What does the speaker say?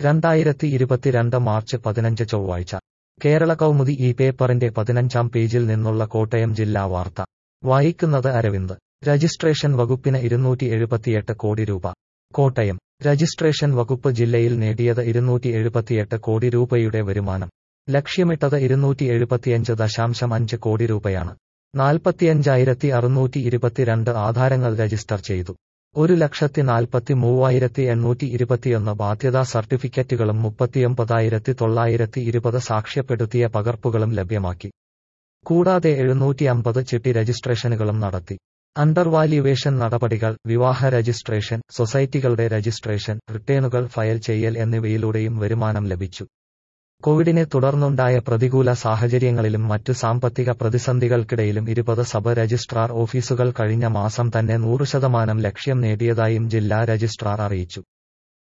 രണ്ടായിരത്തി ഇരുപത്തിരണ്ട് മാർച്ച് പതിനഞ്ച് ചൊവ്വാഴ്ച കേരള കൗമുദി ഈ പേപ്പറിന്റെ പതിനഞ്ചാം പേജിൽ നിന്നുള്ള കോട്ടയം ജില്ലാ വാർത്ത വായിക്കുന്നത് അരവിന്ദ് രജിസ്ട്രേഷൻ വകുപ്പിന് ഇരുന്നൂറ്റി എഴുപത്തിയെട്ട് കോടി രൂപ കോട്ടയം രജിസ്ട്രേഷൻ വകുപ്പ് ജില്ലയിൽ നേടിയത് ഇരുന്നൂറ്റി എഴുപത്തിയെട്ട് കോടി രൂപയുടെ വരുമാനം ലക്ഷ്യമിട്ടത് ഇരുന്നൂറ്റി എഴുപത്തിയഞ്ച് ദശാംശം അഞ്ച് കോടി രൂപയാണ് നാൽപ്പത്തിയഞ്ചായിരത്തി അറുന്നൂറ്റി ഇരുപത്തിരണ്ട് ആധാരങ്ങൾ രജിസ്റ്റർ ചെയ്തു ഒരു ലക്ഷത്തി നാൽപ്പത്തി മൂവായിരത്തി എണ്ണൂറ്റി ഇരുപത്തിയൊന്ന് ബാധ്യതാ സർട്ടിഫിക്കറ്റുകളും മുപ്പത്തിയൊമ്പതായിരത്തി തൊള്ളായിരത്തി ഇരുപത് സാക്ഷ്യപ്പെടുത്തിയ പകർപ്പുകളും ലഭ്യമാക്കി കൂടാതെ എഴുന്നൂറ്റി അമ്പത് ചിട്ടി രജിസ്ട്രേഷനുകളും നടത്തി അണ്ടർ വാല്യുവേഷൻ നടപടികൾ വിവാഹ രജിസ്ട്രേഷൻ സൊസൈറ്റികളുടെ രജിസ്ട്രേഷൻ റിട്ടേണുകൾ ഫയൽ ചെയ്യൽ എന്നിവയിലൂടെയും വരുമാനം ലഭിച്ചു കോവിഡിനെ തുടർന്നുണ്ടായ പ്രതികൂല സാഹചര്യങ്ങളിലും മറ്റു സാമ്പത്തിക പ്രതിസന്ധികൾക്കിടയിലും ഇരുപത് സബ് രജിസ്ട്രാർ ഓഫീസുകൾ കഴിഞ്ഞ മാസം തന്നെ നൂറ് ശതമാനം ലക്ഷ്യം നേടിയതായും ജില്ലാ രജിസ്ട്രാർ അറിയിച്ചു